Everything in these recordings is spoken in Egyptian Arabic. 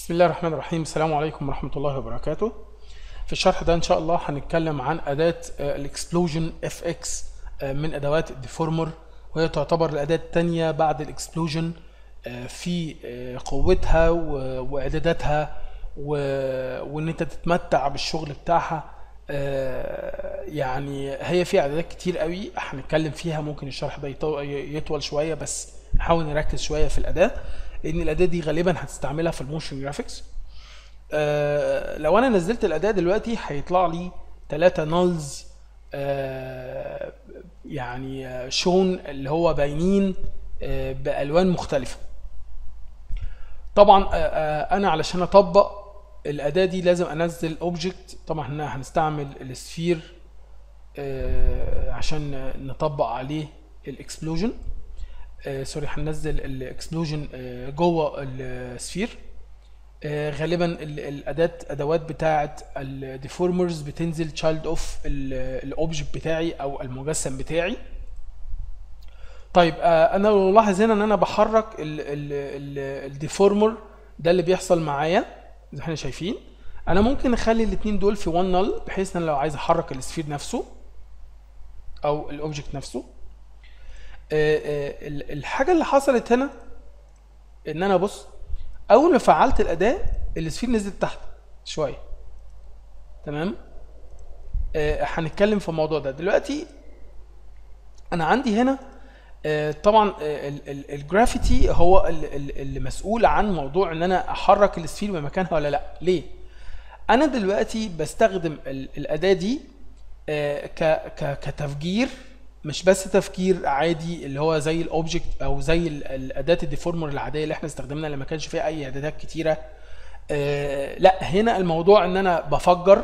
بسم الله الرحمن الرحيم السلام عليكم ورحمة الله وبركاته في الشرح ده ان شاء الله هنتكلم عن اداة الاكسبلوجن اف اكس من ادوات الديفورمر وهي تعتبر الاداة الثانية بعد الاكسبلوجن في قوتها و- واعداداتها و- وان انت تتمتع بالشغل بتاعها آه، يعني هي فيها اعدادات كتير قوي هنتكلم فيها ممكن الشرح ده يطو- يطول شويه بس نحاول نركز شويه في الاداه لان الاداه دي غالبا هتستعملها في الموشن جرافيكس آه، لو انا نزلت الاداه دلوقتي هيطلع لي ثلاثة نالز يعني آه، شون اللي هو باينين آه، بالوان مختلفه طبعا آه، آه، انا علشان اطبق الاداه دي لازم انزل اوبجكت طبعا احنا هنستعمل السفير آه، عشان نطبق عليه الاكسبلوجن آه، سوري هننزل الاكسبلوجن آه، جوه السفير آه، غالبا ال- الاداه ادوات بتاعه الديفورمرز بتنزل تشايلد اوف الاوبجكت بتاعي او المجسم بتاعي طيب آه، انا لو لاحظ هنا ان انا بحرك الديفورمر ده اللي بيحصل معايا زي ما احنا شايفين انا ممكن اخلي الاثنين دول في وان نل بحيث ان انا لو عايز احرك السفير نفسه او الاوبجكت نفسه آه، آه، ال- الحاجه اللي حصلت هنا ان انا بص اول ما فعلت الاداه السفير نزلت تحت شويه تمام آه، هنتكلم في الموضوع ده دلوقتي انا عندي هنا آه، طبعا آه، ال- ال- الجرافيتي هو ال- ال- اللي مسؤول عن موضوع ان انا احرك السفير بمكانها ولا لا ليه انا دلوقتي بستخدم ال- الاداه دي آه، ك- ك- كتفجير مش بس تفكير عادي اللي هو زي الاوبجكت او زي ال- الاداه الديفورمر العاديه اللي احنا استخدمناها اللي ما كانش فيها اي اعدادات كتيره آه، لا هنا الموضوع ان انا بفجر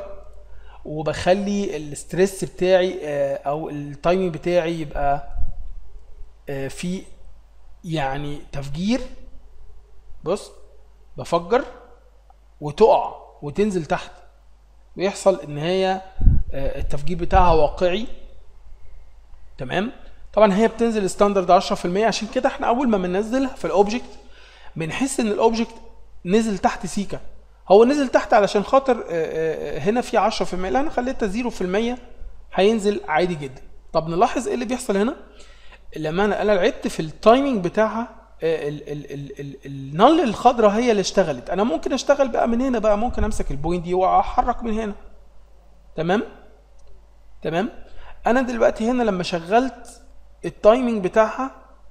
وبخلي الاستريس بتاعي آه، او التايمنج بتاعي يبقى آه، في يعني تفجير بص بفجر وتقع وتنزل تحت ويحصل ان هي آه، التفجير بتاعها واقعي تمام طبعا هي بتنزل ستاندرد 10% عشان كده احنا اول ما بننزلها في الاوبجكت بنحس ان الاوبجكت نزل تحت سيكا هو نزل تحت علشان خاطر آه، آه، هنا في 10% لا انا خليتها 0% هينزل عادي جدا طب نلاحظ ايه اللي بيحصل هنا لما انا انا لعبت في التايمنج بتاعها آه، ال- ال- ال- ال- النل الخضراء هي اللي اشتغلت انا ممكن اشتغل بقى من هنا بقى ممكن امسك البوينت دي واحرك من هنا تمام تمام انا دلوقتي هنا لما شغلت التايمنج بتاعها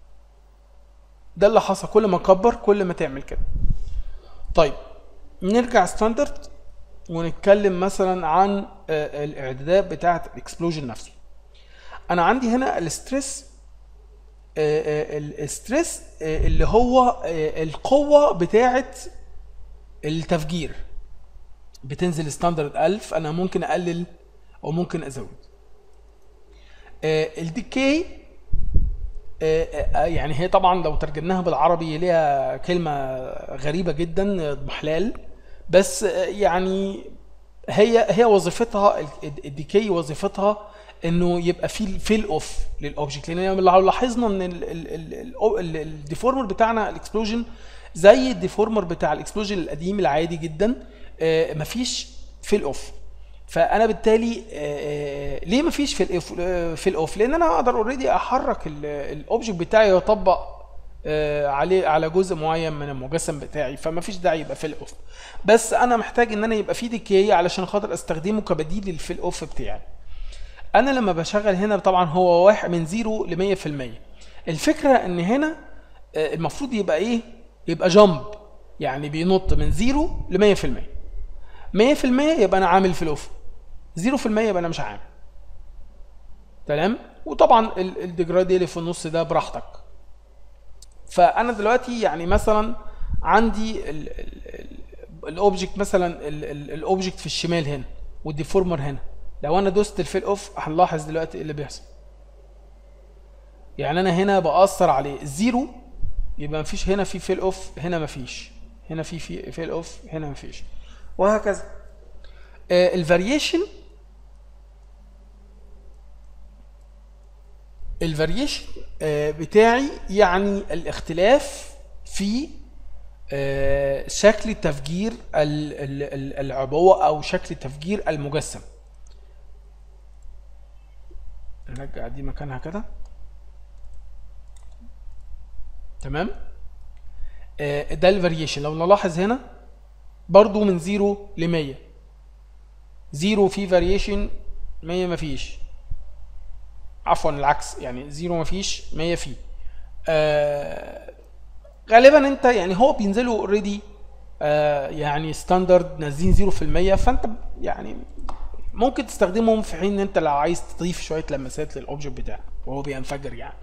ده اللي حصل كل ما اكبر كل ما تعمل كده طيب نرجع ستاندرد ونتكلم مثلا عن آه، الاعدادات بتاعه الاكسبلوجن نفسه انا عندي هنا الستريس آه، آه، الستريس آه، اللي هو آه، القوه بتاعه التفجير بتنزل ستاندرد 1000 انا ممكن اقلل او ممكن ازود آه، الديكي آه، آه، يعني هي طبعا لو ترجمناها بالعربي ليها كلمة غريبة جدا آه، محلال بس آه، يعني هي هي وظيفتها ال- الديكي وظيفتها انه يبقى في فيل اوف للاوبجكت لان لو لاحظنا ان ال- ال- ال- ال- ال- الديفورمر بتاعنا الاكسبلوجن زي الديفورمر بتاع الاكسبلوجن القديم العادي جدا آه، مفيش فيل اوف فانا بالتالي آه، آه، ليه مفيش في الاوف في الاوف لان انا اقدر اوريدي احرك ال- الاوبجكت بتاعي واطبق آه، عليه على جزء معين من المجسم بتاعي فما فيش داعي يبقى في الاوف بس انا محتاج ان انا يبقى في ديكي علشان خاطر استخدمه كبديل للفيل اوف بتاعي انا لما بشغل هنا طبعا هو واحد من زيرو ل 100% الفكره ان هنا آه، المفروض يبقى ايه يبقى جامب يعني بينط من زيرو ل 100% 100% يبقى انا عامل في الاوف 0% يبقى انا مش عامل تمام وطبعا ال- الديجرادي اللي في النص ده براحتك فانا دلوقتي يعني مثلا عندي ال- ال- ال- الاوبجكت مثلا ال- ال- الاوبجكت في الشمال هنا والديفورمر هنا لو انا دوست الفيل اوف هنلاحظ دلوقتي ايه اللي بيحصل يعني انا هنا باثر عليه الزيرو يبقى مفيش هنا في فيل اوف هنا مفيش هنا في في فيل اوف هنا مفيش وهكذا الفاريشن الفاريشن بتاعي يعني الاختلاف في آه، شكل تفجير ال- ال- ال- العبوة او شكل تفجير المجسم نرجع دي مكانها كده تمام آه، ده الفاريشن لو نلاحظ هنا برضو من زيرو ل 100 زيرو في فاريشن 100 مفيش عفوا العكس يعني زيرو مفيش 100 فيه آه غالبا انت يعني هو بينزلوا اوريدي آه يعني ستاندرد نازلين 0% فانت يعني ممكن تستخدمهم في حين ان انت لو عايز تضيف شويه لمسات للاوبجكت بتاعك وهو بينفجر يعني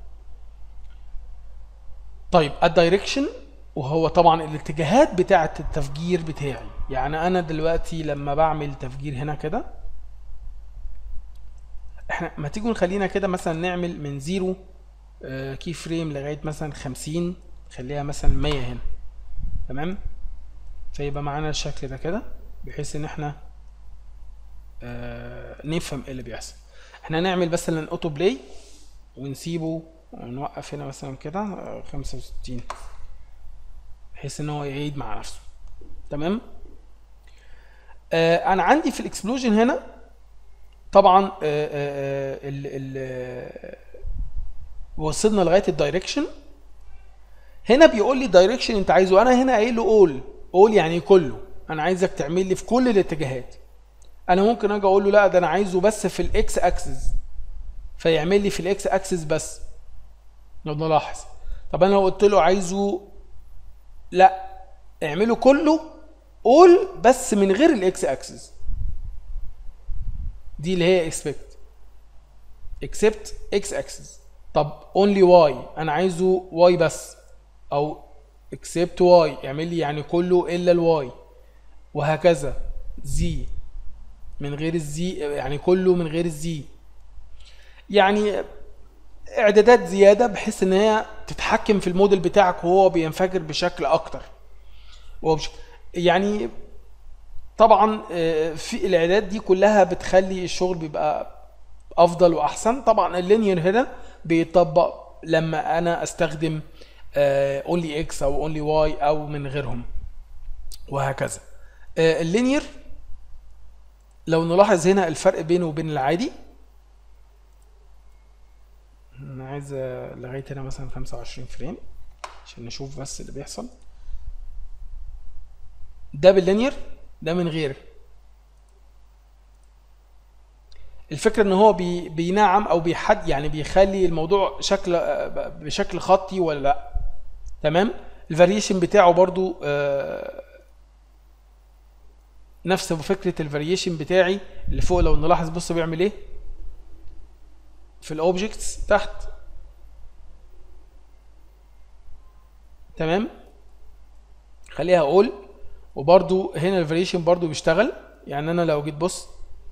طيب الدايركشن وهو طبعا الاتجاهات بتاعه التفجير بتاعي يعني انا دلوقتي لما بعمل تفجير هنا كده احنا ما تيجوا نخلينا كده مثلا نعمل من زيرو آه، كي فريم لغايه مثلا 50 خليها مثلا 100 هنا تمام فيبقى معانا الشكل ده كده بحيث ان احنا آه، نفهم ايه اللي بيحصل احنا هنعمل مثلا اوتو بلاي ونسيبه ونوقف هنا مثلا كده آه، 65 بحيث ان هو يعيد مع نفسه تمام آه انا عندي في الاكسبلوجن هنا طبعا آه آه آه ال ال آه، وصلنا لغايه الدايركشن هنا بيقول لي دايركشن انت عايزه انا هنا قايل له اول اول يعني كله انا عايزك تعمل لي في كل الاتجاهات انا ممكن اجي اقول له لا ده انا عايزه بس في الاكس اكسس فيعمل لي في الاكس اكسس بس لو نلاحظ طب انا لو قلت له عايزه لا اعمله كله اول بس من غير الاكس اكسس دي اللي هي اكسبكت اكسبت اكس اكسس طب اونلي واي انا عايزه واي بس او اكسبت واي يعمل لي يعني كله الا الواي وهكذا زي من غير الزي يعني كله من غير الزي يعني اعدادات زياده بحيث ان هي تتحكم في الموديل بتاعك وهو بينفجر بشكل اكتر وبش- يعني طبعا آه، في الاعدادات دي كلها بتخلي الشغل بيبقى افضل واحسن طبعا اللينير هنا بيطبق لما انا استخدم اونلي اكس او اونلي واي او من غيرهم وهكذا آه، اللينير لو نلاحظ هنا الفرق بينه وبين العادي انا عايز آه، لغايه هنا مثلا 25 فريم عشان نشوف بس اللي بيحصل ده باللينير ده من غير الفكره ان هو بي بينعم او بيحد يعني بيخلي الموضوع شكل آه، بشكل خطي ولا لا تمام الفاريشن بتاعه برضو آه، نفس فكره الفاريشن بتاعي اللي فوق لو نلاحظ بص بيعمل ايه في الاوبجكتس تحت تمام خليها اول وبرضو هنا الفاريشن برضو بيشتغل يعني انا لو جيت بص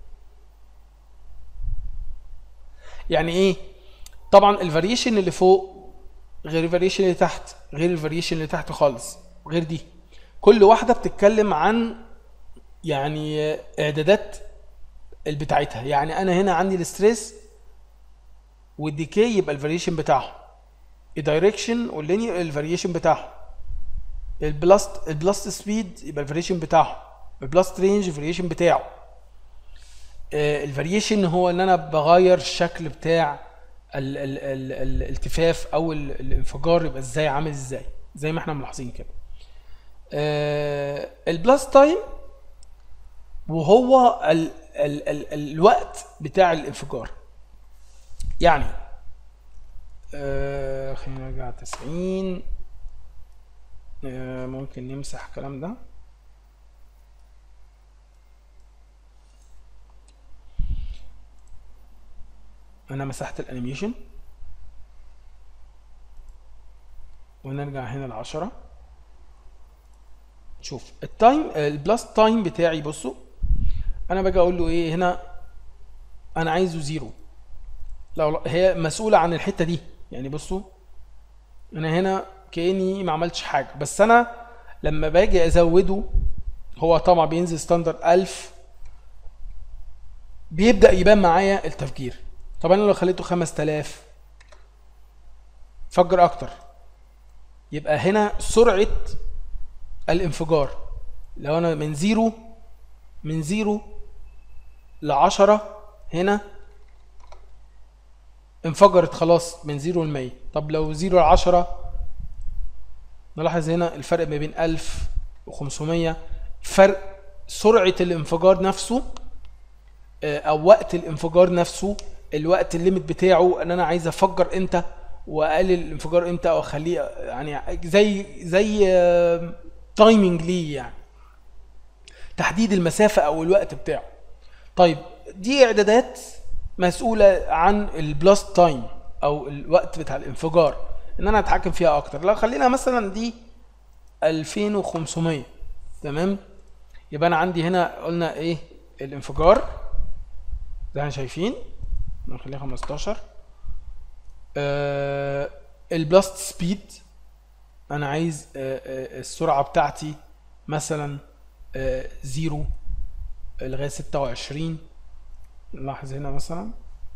يعني ايه طبعا الفاريشن اللي فوق غير الفاريشن اللي تحت غير الفاريشن اللي تحت خالص غير دي كل واحده بتتكلم عن يعني اعدادات بتاعتها يعني انا هنا عندي الستريس والديكي يبقى الفاريشن بتاعهم الدايركشن واللينير الفاريشن بتاعهم البلاست البلاست سبيد يبقى الفاريشن بتاعهم البلاست رينج الفاريشن بتاعه الفاريشن هو ان انا بغير الشكل بتاع ال ال ال ال الالتفاف او ال الانفجار يبقى ازاي عامل ازاي زي ما احنا ملاحظين كده البلاست تايم وهو ال ال ال الوقت بتاع الانفجار يعني آه خلينا نرجع 90 آه ممكن نمسح الكلام ده انا مسحت الانيميشن ونرجع هنا لعشرة شوف التايم البلاس تايم بتاعي بصوا انا باجي اقول له ايه هنا انا عايزه زيرو لو هي مسؤولة عن الحتة دي يعني بصوا انا هنا كأني ما عملتش حاجة بس انا لما باجي ازوده هو طبعا بينزل ستاندرد 1000 بيبدأ يبان معايا التفجير طب انا لو خليته 5000 فجر اكتر يبقى هنا سرعة الانفجار لو انا من زيرو من زيرو لعشرة هنا انفجرت خلاص من زيرو لمية طب لو زيرو لعشرة نلاحظ هنا الفرق ما بين ألف وخمسمية فرق سرعة الانفجار نفسه آه، او وقت الانفجار نفسه الوقت الليمت بتاعه ان انا عايز افجر امتى واقلل الانفجار امتى او اخليه يعني زي زي تايمنج ليه يعني تحديد المسافة او الوقت بتاعه طيب دي اعدادات مسؤولة عن البلاست تايم او الوقت بتاع الانفجار ان انا اتحكم فيها اكتر لو خلينا مثلا دي 2500 تمام يبقى انا عندي هنا قلنا ايه الانفجار زي ما شايفين نخليها 15 آه البلاست سبيد انا عايز آه آه السرعه بتاعتي مثلا آه زيرو لغايه 26 نلاحظ هنا مثلا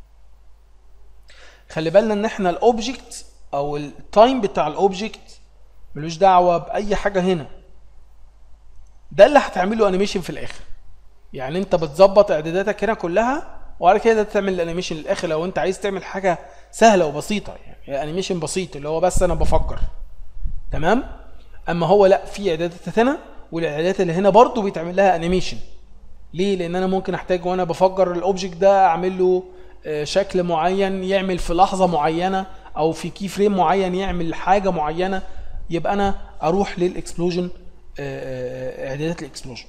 خلي بالنا ان احنا الاوبجكت او التايم بتاع الاوبجكت ملوش دعوه باي حاجه هنا ده اللي هتعمله انيميشن في الاخر يعني انت بتظبط اعداداتك هنا كلها وبعد كده تعمل الانيميشن للاخر لو انت عايز تعمل حاجه سهله وبسيطه يعني انيميشن بسيط اللي هو بس انا بفكر تمام اما هو لا في اعدادات هنا والاعدادات اللي هنا برضو بيتعمل لها انيميشن ليه لان انا ممكن احتاج وانا بفجر الاوبجكت ده اعمل له شكل معين يعمل في لحظه معينه او في كي فريم معين يعمل حاجه معينه يبقى انا اروح للاكسبلوجن اعدادات الاكسبلوجن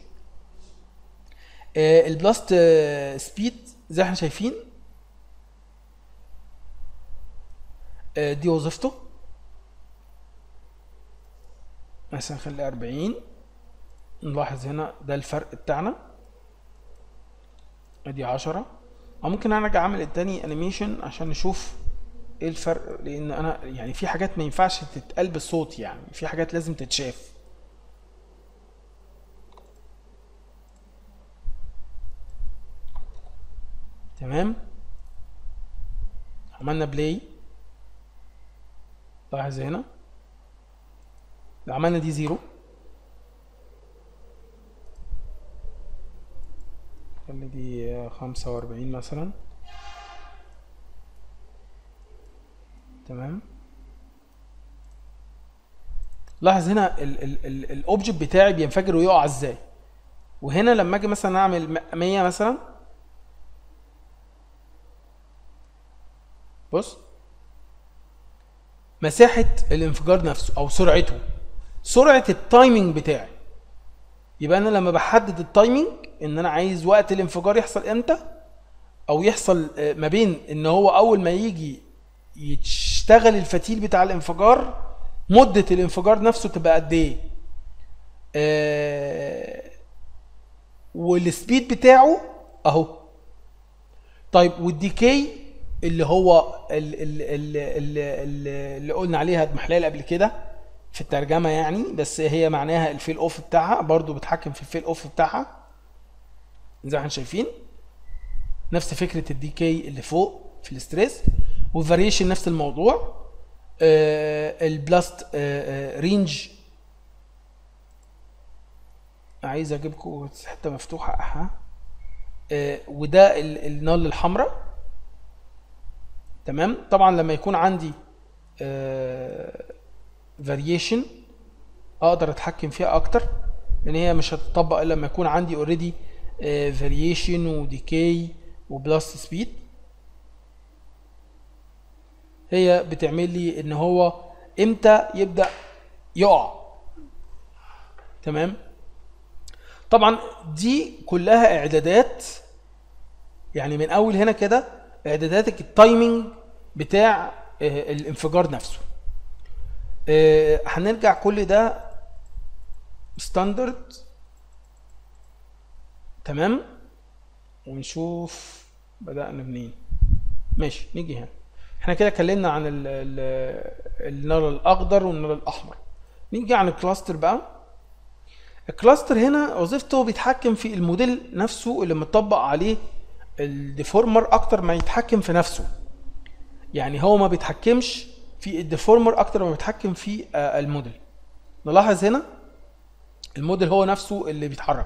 البلاست سبيد زي احنا شايفين دي وظيفته مثلا نخلي 40 نلاحظ هنا ده الفرق بتاعنا ادي 10 او ممكن انا ارجع اعمل التاني انيميشن عشان نشوف ايه الفرق لان انا يعني في حاجات ما ينفعش تتقال بالصوت يعني في حاجات لازم تتشاف تمام عملنا بلاي لاحظ هنا لو عملنا دي زيرو خلي دي خمسة وأربعين مثلا تمام لاحظ هنا الاوبجكت بتاعي بينفجر ويقع ازاي وهنا لما اجي مثلا اعمل 100 مثلا بص مساحة الانفجار نفسه او سرعته سرعة التايمنج بتاعي يبقى انا لما بحدد التايمنج ان انا عايز وقت الانفجار يحصل امتى او يحصل ما بين ان هو اول ما يجي يشتغل الفتيل بتاع الانفجار مدة الانفجار نفسه تبقى قد ايه آه والسبيد بتاعه اهو طيب والديكي اللي هو اللي, اللي, اللي قلنا عليها محلال قبل كده في الترجمه يعني بس هي معناها الفيل اوف بتاعها برضو بتحكم في الفيل اوف بتاعها زي ما احنا شايفين نفس فكره الدي كي اللي فوق في الاستريس والفاريشن نفس الموضوع آه البلاست آه آه رينج عايز اجيبكم حته مفتوحه اها آه وده النال الحمراء تمام طبعا لما يكون عندي فاريشن اقدر اتحكم فيها اكتر لان هي مش هتطبق الا لما يكون عندي اوريدي فاريشن وديكي وبلس سبيد هي بتعمل لي ان هو امتى يبدا يقع تمام طبعا دي كلها اعدادات يعني من اول هنا كده اعداداتك التايمنج بتاع الانفجار نفسه هنرجع كل ده ستاندرد تمام ونشوف بدأنا منين ماشي نيجي هنا احنا كده اتكلمنا عن النار الاخضر والنار الاحمر نيجي عن الكلاستر بقى الكلاستر هنا وظيفته بيتحكم في الموديل نفسه اللي متطبق عليه الديفورمر اكتر ما يتحكم في نفسه يعني هو ما بيتحكمش في الديفورمر اكتر ما بيتحكم في الموديل نلاحظ هنا الموديل هو نفسه اللي بيتحرك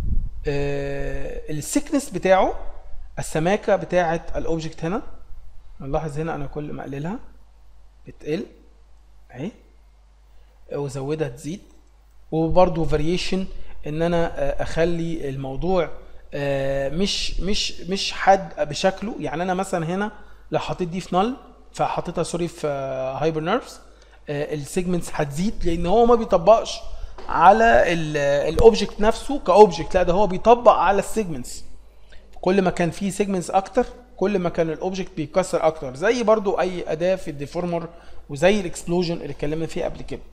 السكنس بتاعه السماكه بتاعه الاوبجكت هنا نلاحظ هنا انا كل ما اقللها بتقل اهي وازودها تزيد وبرده فاريشن ان انا آه، اخلي الموضوع آه، مش مش مش حاد بشكله يعني انا مثلا هنا لو حطيت دي في نل فحطيتها سوري في هايبر نيرفز السيجمنتس هتزيد لان هو ما بيطبقش على الاوبجكت نفسه كاوبجكت لا ده هو بيطبق على السيجمنتس كل ما كان فيه سيجمنتس اكتر كل ما كان الاوبجكت بيتكسر اكتر زي برضو اي اداه في الديفورمر وزي الاكسبلوجن اللي اتكلمنا فيه قبل كده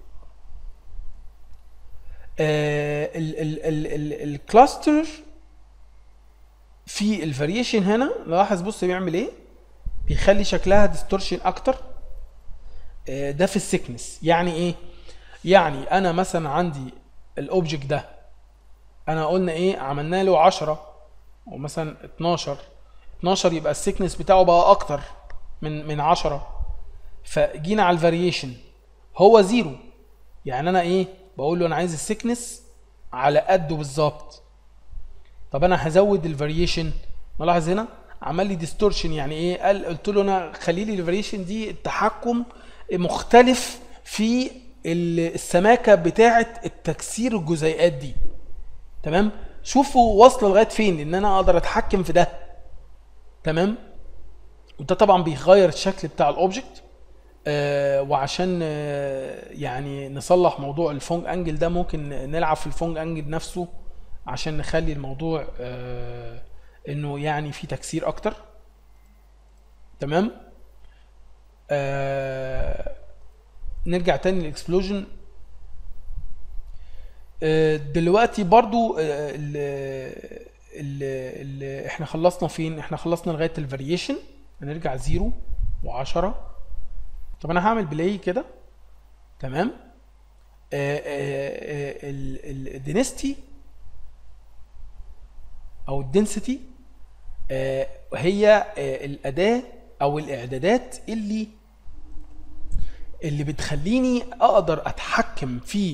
الكلاستر في الفاريشن هنا نلاحظ بص بيعمل ايه بيخلي شكلها ديستورشن اكتر آه، ده في السكنس يعني ايه يعني انا مثلا عندي الاوبجكت ده انا قلنا ايه عملنا له 10 ومثلا 12 12 يبقى السكنس بتاعه بقى اكتر من من 10 فجينا على الفاريشن هو زيرو يعني انا ايه بقول له انا عايز السكنس على قده بالظبط طب انا هزود الفاريشن ملاحظ هنا عمل لي ديستورشن يعني ايه قال قلت له انا خلي لي الفاريشن دي التحكم مختلف في السماكه بتاعه التكسير الجزيئات دي تمام شوفوا واصله لغايه فين ان انا اقدر اتحكم في ده تمام وده طبعا بيغير الشكل بتاع الاوبجكت آه وعشان آه يعني نصلح موضوع الفونج انجل ده ممكن نلعب في الفونج انجل نفسه عشان نخلي الموضوع آه انه يعني في تكسير اكتر تمام آه نرجع تاني للاكسبلوجن آه دلوقتي برضو آه اللي احنا خلصنا فين احنا خلصنا لغايه الفاريشن هنرجع زيرو و10 طب انا هعمل بلاي كده تمام الدينستي او الدنسيتي هي الاداه او الاعدادات اللي اللي بتخليني اقدر اتحكم في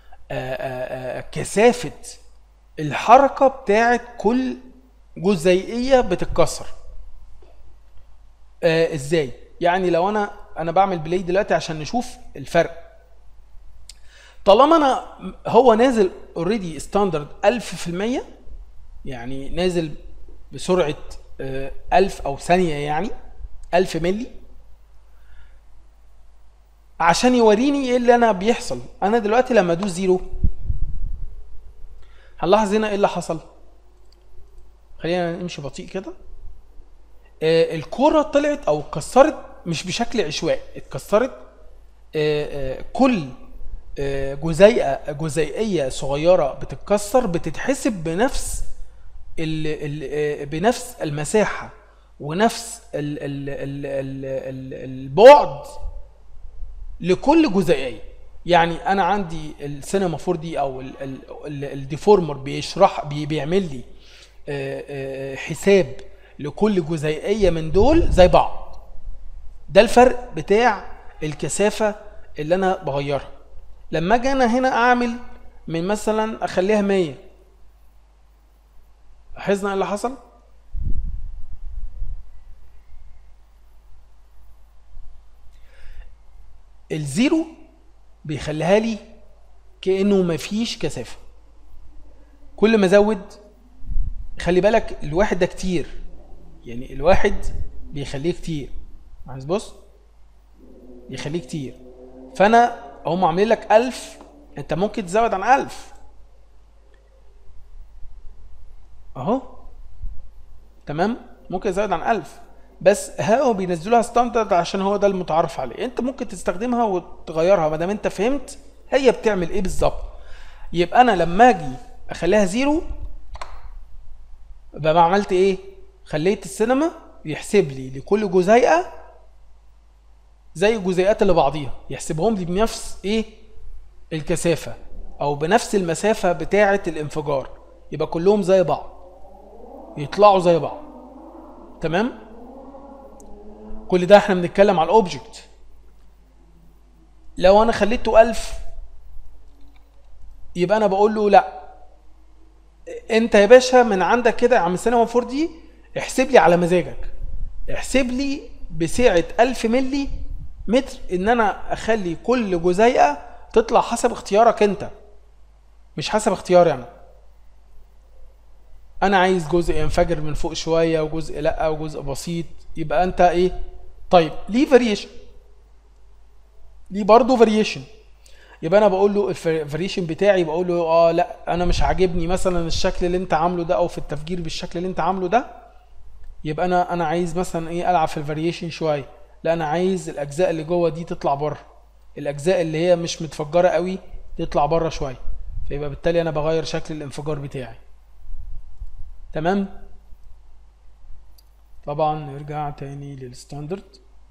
كثافه الحركه بتاعت كل جزيئيه بتتكسر آه ازاي يعني لو انا انا بعمل بلاي دلوقتي عشان نشوف الفرق طالما انا هو نازل اوريدي ستاندرد 1000% يعني نازل بسرعه آه 1000 او ثانيه يعني 1000 ملي عشان يوريني ايه اللي انا بيحصل انا دلوقتي لما ادوس زيرو هنلاحظ هنا ايه اللي حصل خلينا نمشي بطيء كده آه الكرة طلعت او اتكسرت مش بشكل عشوائي اتكسرت آه آه كل آه جزيئة جزيئية صغيرة بتتكسر بتتحسب بنفس ال ال آه بنفس المساحة ونفس ال ال ال ال ال البعد لكل جزيئية يعني انا عندي السينما 4 دي او الديفورمر بيشرح بي بيعمل لي حساب لكل جزيئيه من دول زي بعض ده الفرق بتاع الكثافه اللي انا بغيرها لما اجي انا هنا اعمل من مثلا اخليها 100 لاحظنا ايه اللي حصل الزيرو بيخليها لي كانه مفيش كثافه كل ما ازود خلي بالك الواحد ده كتير يعني الواحد بيخليه كتير عايز بص يخليه كتير فانا هم عاملين لك 1000 انت ممكن تزود عن 1000 اهو تمام ممكن تزود عن 1000 بس هو بينزلوها ستاندرد عشان هو ده المتعارف عليه انت ممكن تستخدمها وتغيرها ما دام انت فهمت هي بتعمل ايه بالظبط يبقى انا لما اجي اخليها زيرو بقى عملت ايه خليت السينما يحسب لي لكل جزيئه زي الجزيئات اللي بعضيها يحسبهم لي بنفس ايه الكثافه او بنفس المسافه بتاعه الانفجار يبقى كلهم زي بعض يطلعوا زي بعض تمام كل ده احنا بنتكلم على الاوبجكت لو انا خليته 1000 يبقى انا بقول له لا انت يا باشا من عندك كده يا عم سينما 4 دي احسب لي على مزاجك احسب لي بسعه 1000 ملي متر ان انا اخلي كل جزيئه تطلع حسب اختيارك انت مش حسب اختياري انا انا عايز جزء ينفجر من فوق شويه وجزء لا وجزء بسيط يبقى انت ايه طيب ليه فاريشن ليه برضه فاريشن يبقى انا بقول له الفاريشن بتاعي بقول له اه لا انا مش عاجبني مثلا الشكل اللي انت عامله ده او في التفجير بالشكل اللي انت عامله ده يبقى انا انا عايز مثلا ايه العب في الفاريشن شويه لا انا عايز الاجزاء اللي جوه دي تطلع بره الاجزاء اللي هي مش متفجره قوي تطلع بره شويه فيبقى بالتالي انا بغير شكل الانفجار بتاعي تمام طبعا نرجع تاني للستاندرد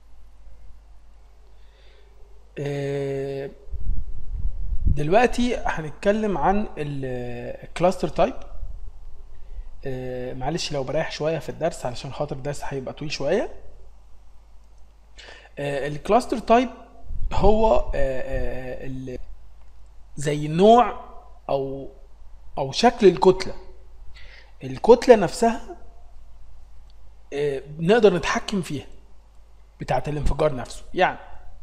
آه، دلوقتي هنتكلم عن الكلاستر تايب معلش لو بريح شويه في الدرس علشان خاطر الدرس هيبقى طويل شويه الكلاستر تايب هو آه، آه، ال- زي نوع او او شكل الكتله الكتله نفسها آه، نقدر نتحكم فيها بتاعه الانفجار نفسه يعني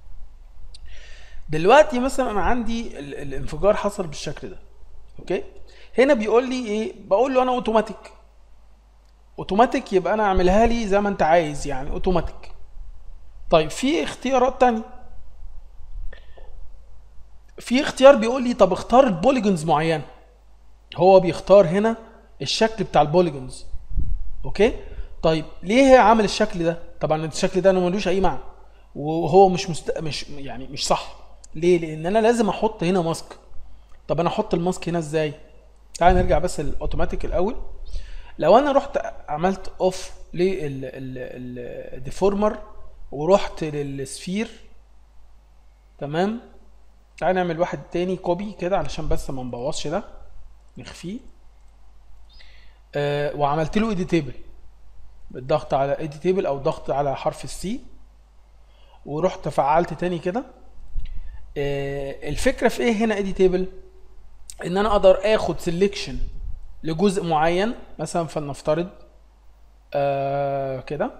دلوقتي مثلا انا عندي ال- الانفجار حصل بالشكل ده اوكي هنا بيقول لي ايه بقول له انا اوتوماتيك اوتوماتيك يبقى انا اعملها لي زي ما انت عايز يعني اوتوماتيك طيب في اختيارات تانية في اختيار بيقول لي طب اختار البوليجونز معينه هو بيختار هنا الشكل بتاع البوليجونز اوكي طيب ليه عامل الشكل ده طبعا الشكل ده انا ملوش اي معنى وهو مش مست... مش يعني مش صح ليه لان انا لازم احط هنا ماسك طب انا احط الماسك هنا ازاي تعال نرجع بس الاوتوماتيك الاول لو انا رحت عملت اوف للديفورمر ورحت للسفير تمام تعال نعمل واحد تاني كوبي كده علشان بس ما نبوظش ده نخفيه آه وعملت له اديتيبل بالضغط على اديتيبل او ضغط على حرف السي ورحت فعلت تاني كده آه الفكره في ايه هنا اديتيبل ان انا اقدر اخد سيلكشن لجزء معين مثلا فلنفترض آه كده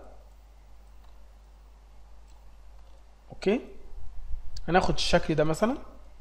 اوكي هناخد الشكل ده مثلا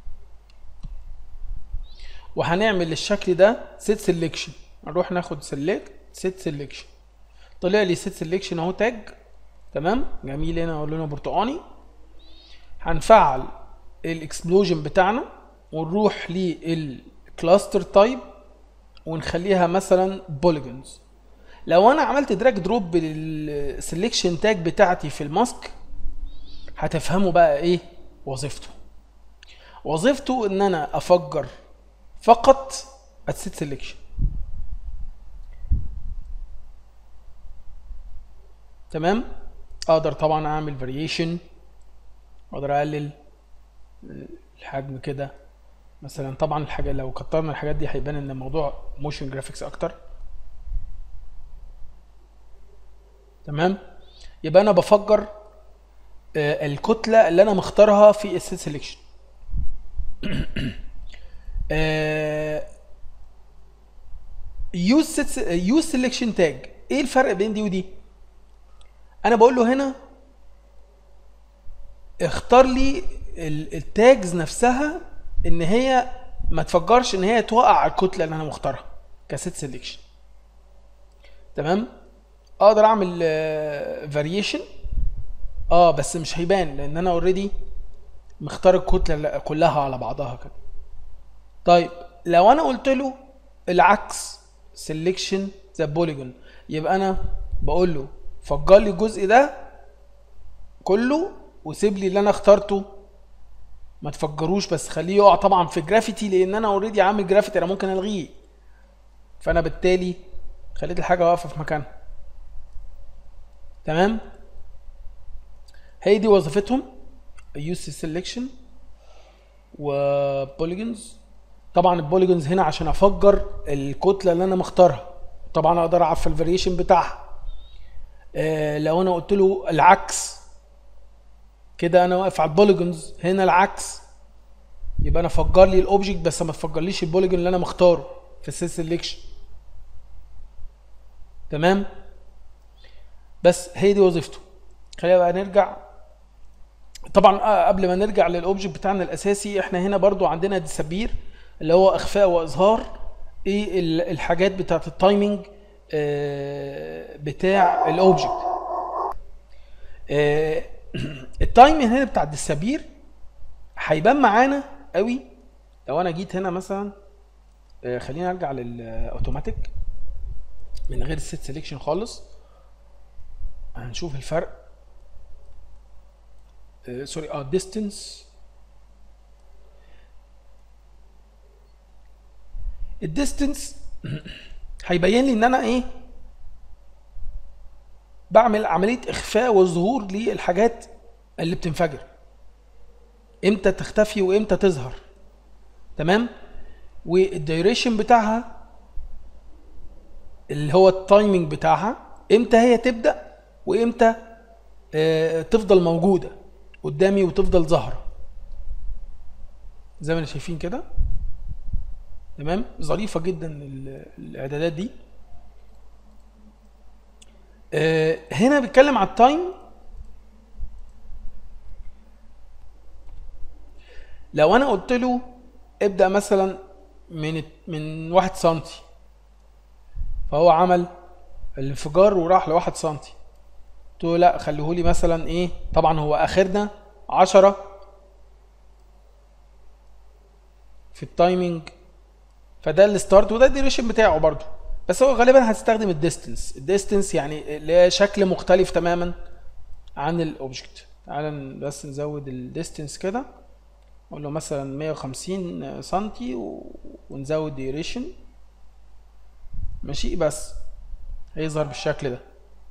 وهنعمل للشكل ده سيت سيلكشن نروح ناخد سيلكت سيت سيلكشن طلع لي سيت سيلكشن اهو تاج تمام جميل هنا لونه برتقاني هنفعل الاكسبلوجن بتاعنا ونروح للكلاستر تايب ونخليها مثلا بوليجونز لو انا عملت دراج دروب للسلكشن تاج بتاعتي في الماسك هتفهموا بقى ايه وظيفته وظيفته ان انا افجر فقط السيت سيلكشن تمام اقدر طبعا اعمل فاريشن اقدر اقلل الحجم كده مثلا طبعا الحاجه لو كترنا الحاجات دي هيبان ان الموضوع موشن جرافيكس اكتر تمام يبقى انا بفجر آه، الكتله اللي انا مختارها في السيت سيلكشن يوز يوز سيلكشن تاج ايه الفرق بين دي ودي انا بقول له هنا اختار لي ال- التاجز نفسها ان هي ما تفجرش ان هي توقع على الكتله اللي انا مختارها كسيت سيلكشن تمام اقدر اعمل فاريشن اه بس مش هيبان لان انا اوريدي مختار الكتله اللي- كلها على بعضها كده طيب لو انا قلت له العكس سيلكشن ذا بوليجون يبقى انا بقول له فجر لي الجزء ده كله وسيب لي اللي انا اخترته ما تفجروش بس خليه يقع طبعا في جرافيتي لان انا اوريدي عامل جرافيتي انا ممكن الغيه فانا بالتالي خليت الحاجه واقفه في مكانها تمام هي دي وظيفتهم يوز سيلكشن وبوليجونز طبعا البوليجونز هنا عشان افجر الكتله اللي انا مختارها طبعا اقدر اعرف الفاريشن بتاعها آه لو انا قلت له العكس كده انا واقف على البوليجونز هنا العكس يبقى انا فجر لي الاوبجكت بس ما تفجرليش البوليجون اللي انا مختاره في السيل سيلكشن تمام بس هي دي وظيفته خلينا بقى نرجع طبعا آه، قبل ما نرجع للاوبجكت بتاعنا الاساسي احنا هنا برضو عندنا ديسابير اللي هو اخفاء واظهار ايه ال- الحاجات بتاعت التايمنج آه، بتاع الاوبجكت آه، التايم هنا بتاع الديسابير هيبان معانا قوي لو انا جيت هنا مثلا آه، خلينا ارجع للاوتوماتيك من غير السيت سيلكشن خالص هنشوف الفرق آه، سوري اه ديستنس الديستنس هيبين لي ان انا ايه بعمل عمليه اخفاء وظهور للحاجات اللي بتنفجر امتى تختفي وامتى تظهر تمام والديوريشن بتاعها اللي هو التايمنج بتاعها امتى هي تبدا وامتى آه، تفضل موجوده قدامي وتفضل ظاهره زي ما احنا شايفين كده تمام ظريفه جدا ال- الاعدادات دي آه، هنا بيتكلم على التايم لو انا قلت له ابدا مثلا من من واحد سنتي فهو عمل الانفجار وراح لواحد سنتي قلت له لا خليهولي مثلا ايه طبعا هو اخرنا عشرة في التايمنج فده الستارت وده الديوريشن بتاعه برضو بس هو غالبا هتستخدم الديستنس الديستنس يعني اللي هي شكل مختلف تماما عن الاوبجكت تعال بس نزود الديستنس كده اقول له مثلا 150 سنتي و... ونزود ديوريشن ماشي بس هيظهر بالشكل ده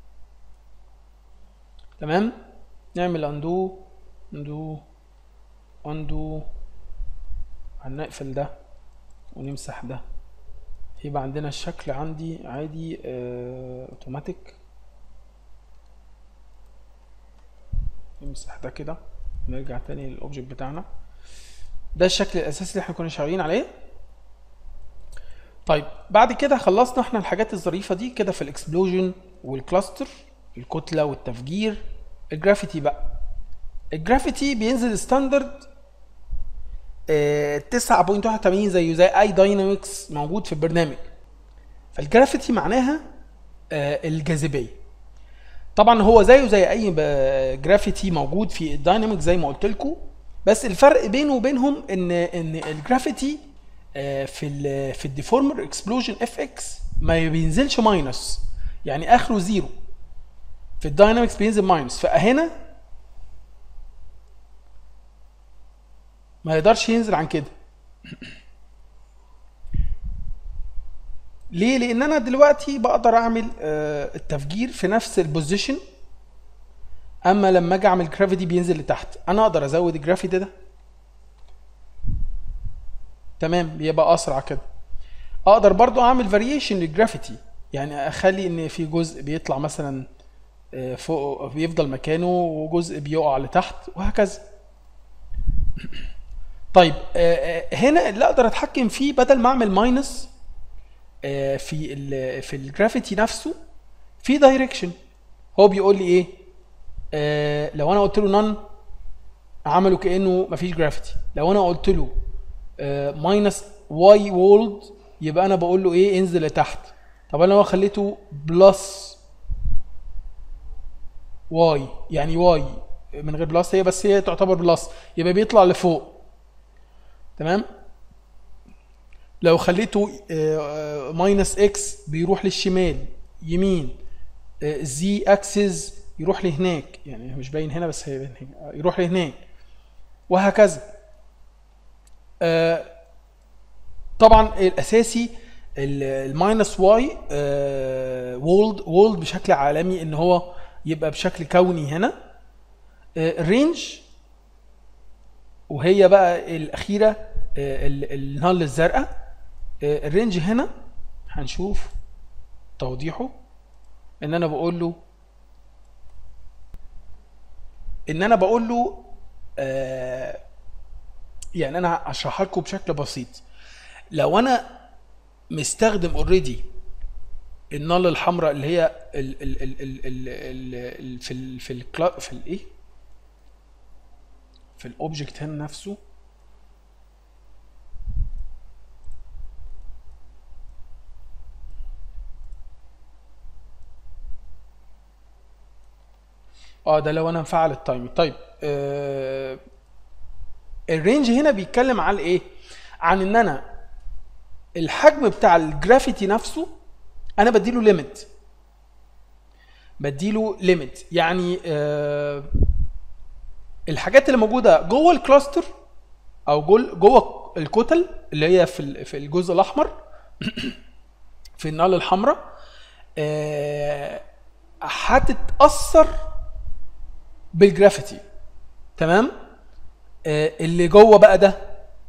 تمام نعمل اندو اندو اندو هنقفل ده ونمسح ده يبقى عندنا الشكل عندي عادي آه، اوتوماتيك نمسح ده كده نرجع تاني للاوبجكت بتاعنا ده الشكل الاساسي اللي احنا كنا شغالين عليه طيب بعد كده خلصنا احنا الحاجات الظريفه دي كده في الاكسبلوجن والكلاستر الكتله والتفجير الجرافيتي بقى الجرافيتي بينزل ستاندرد آه، 9.81 زيه زي اي داينامكس موجود في البرنامج فالجرافيتي معناها آه، الجاذبيه طبعا هو زيه زي اي ب- جرافيتي موجود في الدايناميك زي ما قلت لكم بس الفرق بينه وبينهم ان ان الجرافيتي آه، في ال في الديفورمر اكسبلوجن اف اكس ما بينزلش ماينس يعني اخره زيرو في الداينامكس بينزل ماينس فهنا ما يقدرش ينزل عن كده ليه لان انا دلوقتي بقدر اعمل آه، التفجير في نفس البوزيشن اما لما اجي اعمل جرافيتي بينزل لتحت انا اقدر ازود الجرافيتي ده تمام بيبقى اسرع كده اقدر برضو اعمل فاريشن للجرافيتي يعني اخلي ان في جزء بيطلع مثلا آه، فوق بيفضل مكانه وجزء بيقع لتحت وهكذا طيب آه، آه، هنا اللي اقدر اتحكم فيه بدل ما اعمل ماينس آه، في ال في الجرافيتي نفسه في دايركشن هو بيقول لي ايه آه، لو انا قلت له نون عمله كانه مفيش جرافيتي لو انا قلت له ماينس واي وولد يبقى انا بقول له ايه انزل لتحت طب انا لو خليته بلس واي يعني واي من غير بلس هي بس هي تعتبر بلس يبقى بيطلع لفوق تمام لو خليته ماينس اكس بيروح للشمال يمين زي اكسس يروح لهناك يعني مش باين هنا بس هي باين هنا يروح لهناك وهكذا آه، طبعا الاساسي الماينس واي وولد وولد بشكل عالمي ان هو يبقى بشكل كوني هنا الرينج وهي بقى الاخيره آه، ال- النال الزرقاء آه، الرينج هنا هنشوف توضيحه ان انا بقول له ان انا بقول له آه، يعني انا هشرحها لكم بشكل بسيط لو انا مستخدم اوريدي النال الحمراء اللي هي ال ال ال ال ال ال في ال في ال في الايه في الاوبجكت هنا نفسه اه ده لو انا مفعل التايمر طيب آه الرينج هنا بيتكلم على ايه عن ان انا الحجم بتاع الجرافيتي نفسه انا بديله ليميت بديله ليميت يعني آه الحاجات اللي موجوده جوه الكلاستر او جوه جوه الكتل اللي هي في في الجزء الاحمر في النال الحمراء آه هتتاثر بالجرافيتي تمام آه اللي جوه بقى ده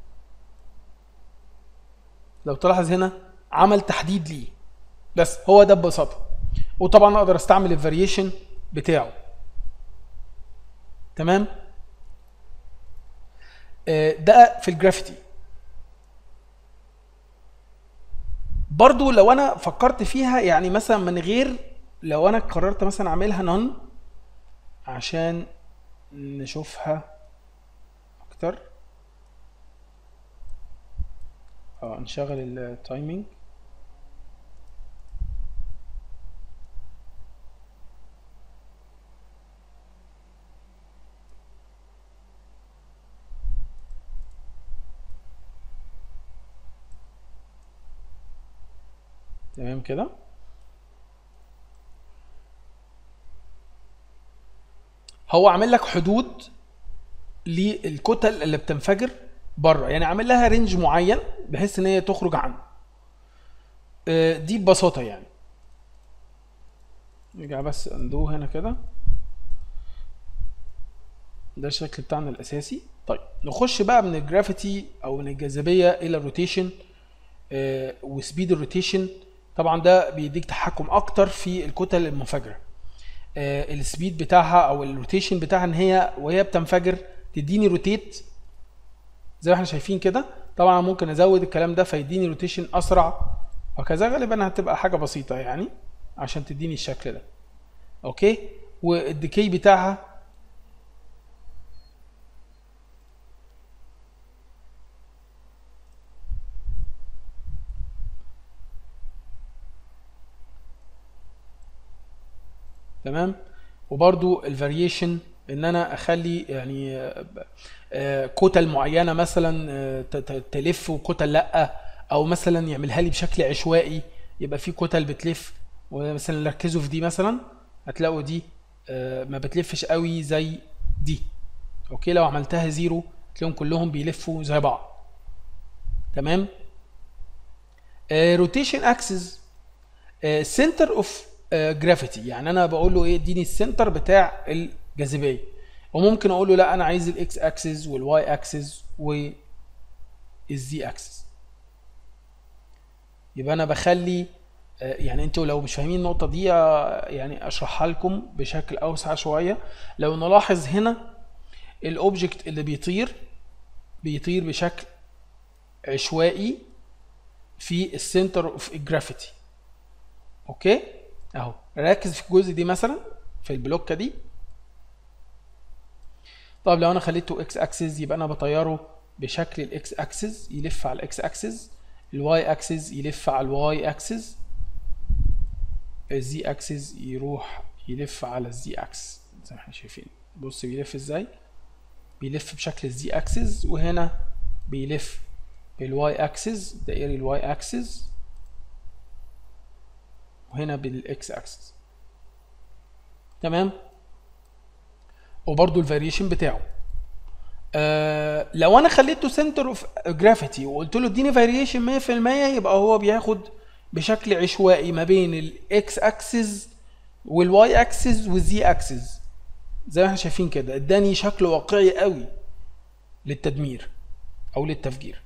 لو تلاحظ هنا عمل تحديد ليه بس هو ده ببساطه وطبعا اقدر استعمل الفاريشن بتاعه تمام آه ده في الجرافيتي برضو لو انا فكرت فيها يعني مثلا من غير لو انا قررت مثلا اعملها نون عشان نشوفها اكتر اه نشغل التايمينج تمام كده هو عامل لك حدود للكتل اللي بتنفجر بره يعني عامل لها رينج معين بحيث ان هي تخرج عنه دي ببساطه يعني نرجع بس اندو هنا كده ده الشكل بتاعنا الاساسي طيب نخش بقى من الجرافيتي او من الجاذبيه الى الروتيشن وسبيد الروتيشن طبعا ده بيديك تحكم اكتر في الكتل المنفجره السبيد بتاعها او الروتيشن بتاعها ان هي وهي بتنفجر تديني روتيت زي ما احنا شايفين كده طبعا ممكن ازود الكلام ده فيديني روتيشن اسرع وكذا غالبا هتبقى حاجه بسيطه يعني عشان تديني الشكل ده اوكي والديكي بتاعها تمام وبرضو الفاريشن ان انا اخلي يعني كتل معينه مثلا تلف وكتل لا او مثلا يعملها لي بشكل عشوائي يبقى في كتل بتلف ومثلا ركزوا في دي مثلا هتلاقوا دي ما بتلفش قوي زي دي اوكي لو عملتها زيرو تلاقيهم كلهم بيلفوا زي بعض تمام روتيشن اكسس سنتر اوف جرافيتي يعني انا بقول له ايه اديني السنتر بتاع الجاذبيه وممكن اقول له لا انا عايز الاكس اكسس والواي اكسس والزي اكسس يبقى انا بخلي يعني انتوا لو مش فاهمين النقطه دي يعني اشرحها لكم بشكل اوسع شويه لو نلاحظ هنا الاوبجكت اللي بيطير بيطير بشكل عشوائي في السنتر اوف جرافيتي اوكي اهو ركز في الجزء دي مثلا في البلوكه دي طب لو انا خليته اكس اكسس يبقى انا بطيره بشكل الاكس اكسس يلف على الاكس اكسس الواي اكسس يلف على الواي اكسس الزي اكسس يروح يلف على الزي اكسس زي ما احنا شايفين بص بيلف ازاي بيلف بشكل الزي اكسس وهنا بيلف بالواي اكسس دائري الواي اكسس وهنا بالاكس اكسس تمام وبرده الفاريشن بتاعه آه لو انا خليته سنتر اوف جرافيتي وقلت له اديني فاريشن 100% يبقى هو بياخد بشكل عشوائي ما بين الاكس اكسس والواي اكسس والزي اكسس زي ما احنا شايفين كده اداني شكل واقعي قوي للتدمير او للتفجير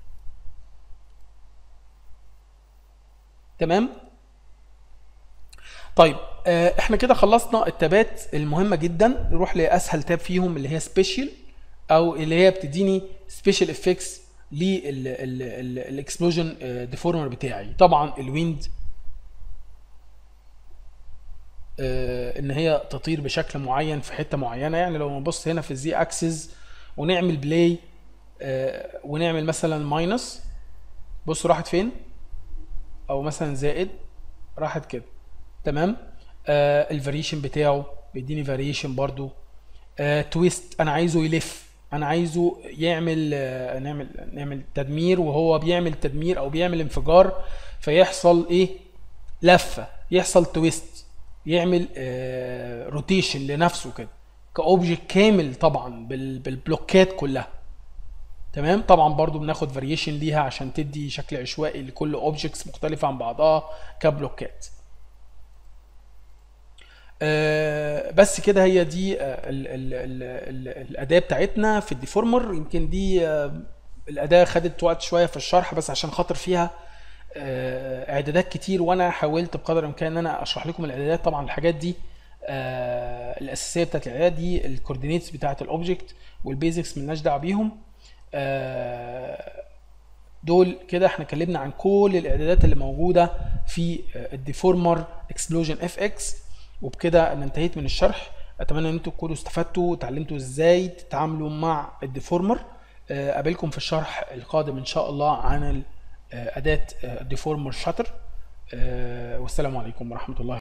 تمام طيب احنا كده خلصنا التابات المهمه جدا نروح لاسهل تاب فيهم اللي هي سبيشال او اللي هي بتديني سبيشال افكتس للاكسبلوجن ديفورمر بتاعي طبعا الويند آه، ان هي تطير بشكل معين في حته معينه يعني لو نبص هنا في الزي اكسس ونعمل بلاي ونعمل مثلا ماينس بص راحت فين او مثلا زائد راحت كده تمام آه الفاريشن بتاعه بيديني فاريشن برضو آه تويست انا عايزه يلف انا عايزه يعمل آه نعمل نعمل تدمير وهو بيعمل تدمير او بيعمل انفجار فيحصل ايه لفه يحصل تويست يعمل آه روتيشن لنفسه كده كاوبجكت كامل طبعا بال بالبلوكات كلها تمام طبعا برضو بناخد فاريشن ليها عشان تدي شكل عشوائي لكل اوبجكتس مختلفه عن بعضها كبلوكات آه، بس كده هي دي آه، ال ال ال ال الاداه بتاعتنا في الديفورمر يمكن دي آه، الاداه خدت وقت شويه في الشرح بس عشان خاطر فيها آه، اعدادات كتير وانا حاولت بقدر الامكان ان انا اشرح لكم الاعدادات طبعا الحاجات دي آه، الاساسيه بتاعت الاعدادات دي الكوردينيتس بتاعت الاوبجكت والبيزكس ملناش دعوه بيهم آه، دول كده احنا اتكلمنا عن كل الاعدادات اللي موجوده في آه، الديفورمر اكسبلوجن اف اكس وبكده انا انتهيت من الشرح اتمنى ان انتم تكونوا استفدتوا وتعلمتوا ازاي تتعاملوا مع الديفورمر آه، اقابلكم في الشرح القادم ان شاء الله عن ال- آه، اداه الديفورمر شاتر والسلام عليكم ورحمه الله